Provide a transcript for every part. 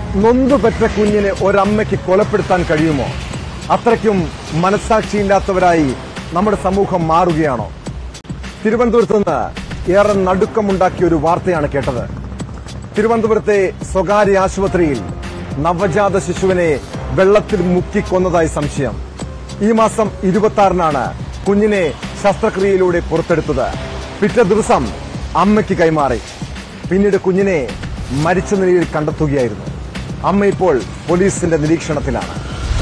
നൊന്തു പെറ്റ കുഞ്ഞിനെ ഒരമ്മയ്ക്ക് കൊലപ്പെടുത്താൻ കഴിയുമോ അത്രയ്ക്കും മനസ്സാക്ഷിയില്ലാത്തവരായി നമ്മുടെ സമൂഹം മാറുകയാണോ തിരുവനന്തപുരത്ത് നിന്ന് ഏറെ നടുക്കമുണ്ടാക്കിയ ഒരു വാർത്തയാണ് കേട്ടത് തിരുവനന്തപുരത്തെ സ്വകാര്യ ആശുപത്രിയിൽ നവജാത ശിശുവിനെ വെള്ളത്തിൽ മുക്കിക്കൊന്നതായി സംശയം ഈ മാസം ഇരുപത്തി ആറിനാണ് കുഞ്ഞിനെ ശസ്ത്രക്രിയയിലൂടെ പുറത്തെടുത്തത് പിറ്റേ ദിവസം അമ്മയ്ക്ക് കൈമാറി പിന്നീട് കുഞ്ഞിനെ മരിച്ച നിലയിൽ കണ്ടെത്തുകയായിരുന്നു അമ്മ ഇപ്പോൾ പോലീസിന്റെ നിരീക്ഷണത്തിലാണ്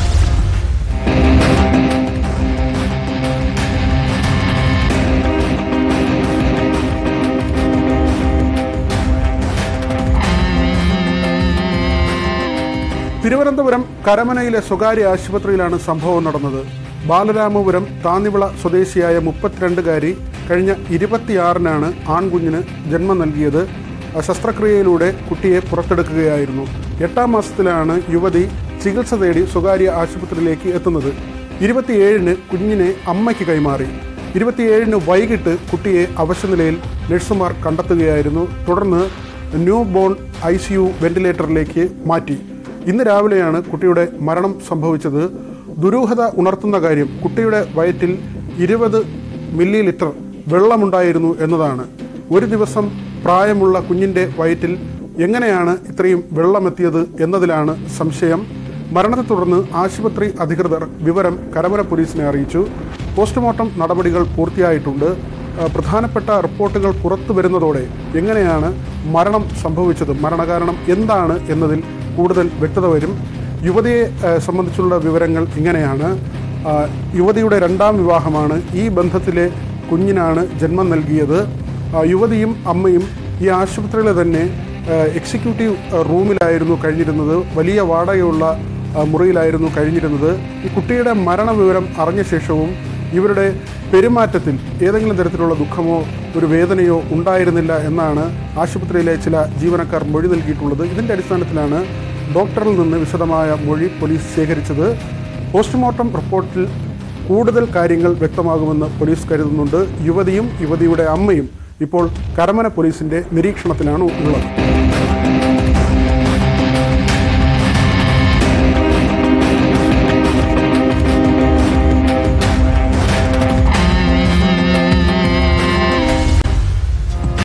തിരുവനന്തപുരം കരമനയിലെ സ്വകാര്യ ആശുപത്രിയിലാണ് സംഭവം നടന്നത് ബാലരാമപുരം താന്നിവിള സ്വദേശിയായ മുപ്പത്തിരണ്ടുകാരി കഴിഞ്ഞ ഇരുപത്തിയാറിനാണ് ആൺകുഞ്ഞിന് ജന്മം നൽകിയത് ആ ശസ്ത്രക്രിയയിലൂടെ കുട്ടിയെ പുറത്തെടുക്കുകയായിരുന്നു എട്ടാം മാസത്തിലാണ് യുവതി ചികിത്സ തേടി സ്വകാര്യ ആശുപത്രിയിലേക്ക് എത്തുന്നത് ഇരുപത്തിയേഴിന് കുഞ്ഞിനെ അമ്മയ്ക്ക് കൈമാറി ഇരുപത്തിയേഴിന് വൈകിട്ട് കുട്ടിയെ അവശനിലയിൽ നഴ്സുമാർ കണ്ടെത്തുകയായിരുന്നു തുടർന്ന് new born I C U വെന്റിലേറ്ററിലേക്ക് മാറ്റി ഇന്ന് രാവിലെയാണ് കുട്ടിയുടെ മരണം സംഭവിച്ചത് ദുരൂഹത ഉണർത്തുന്ന കാര്യം കുട്ടിയുടെ വയറ്റിൽ ഇരുപത് മില്ലി ലിറ്റർ വെള്ളമുണ്ടായിരുന്നു എന്നതാണ് ഒരു ദിവസം പ്രായമുള്ള കുഞ്ഞിന്റെ വയറ്റിൽ എങ്ങനെയാണ് ഇത്രയും വെള്ളമെത്തിയത് എന്നതിലാണ് സംശയം മരണത്തെ തുടർന്ന് ആശുപത്രി അധികൃതർ വിവരം കരമന പോലീസിനെ അറിയിച്ചു പോസ്റ്റ്മോർട്ടം നടപടികൾ പൂർത്തിയായിട്ടുണ്ട് ആ, പ്രധാനപ്പെട്ട റിപ്പോർട്ടുകൾ പുറത്തു വരുന്നതോടെ എങ്ങനെയാണ് മരണം സംഭവിച്ചത് മരണകാരണം എന്താണ് എന്നതിൽ കൂടുതൽ വ്യക്തത വരും യുവതിയെ ആ, സംബന്ധിച്ചുള്ള വിവരങ്ങൾ ഇങ്ങനെയാണ് ആ, യുവതിയുടെ രണ്ടാം വിവാഹമാണ് ഈ ബന്ധത്തിലെ കുഞ്ഞിനാണ് ജന്മം നൽകിയത് ആ, യുവതിയും അമ്മയും ഈ ആശുപത്രിയിലെ തന്നെ ആ, എക്സിക്യൂട്ടീവ് ആ, റൂമിലായിരുന്നു കഴിഞ്ഞിരുന്നത് വലിയ വാടകയുള്ള ആ, മുറിയിലായിരുന്നു കഴിഞ്ഞിരുന്നത് ഈ കുട്ടിയുടെ മരണവിവരം അറിഞ്ഞ ശേഷവും ഇവരുടെ പെരുമാറ്റത്തിൽ ഏതെങ്കിലും തരത്തിലുള്ള ദുഃഖമോ ഒരു വേദനയോ ഉണ്ടായിരുന്നില്ല എന്നാണ് ആശുപത്രിയിലെ ചില ജീവനക്കാർ മൊഴി നൽകിയിട്ടുള്ളത് ഇതിന്റെ അടിസ്ഥാനത്തിലാണ് ഡോക്ടറിൽ നിന്ന് വിശദമായ മൊഴി പോലീസ് ശേഖരിച്ചത് പോസ്റ്റ്മോർട്ടം റിപ്പോർട്ടിൽ കൂടുതൽ കാര്യങ്ങൾ വ്യക്തമാകുമെന്ന് പോലീസ് കരുതുന്നുണ്ട് യുവതിയും യുവതിയുടെ അമ്മയും ഇപ്പോൾ കരമന പോലീസിന്റെ നിരീക്ഷണത്തിലാണ് ഉള്ളത്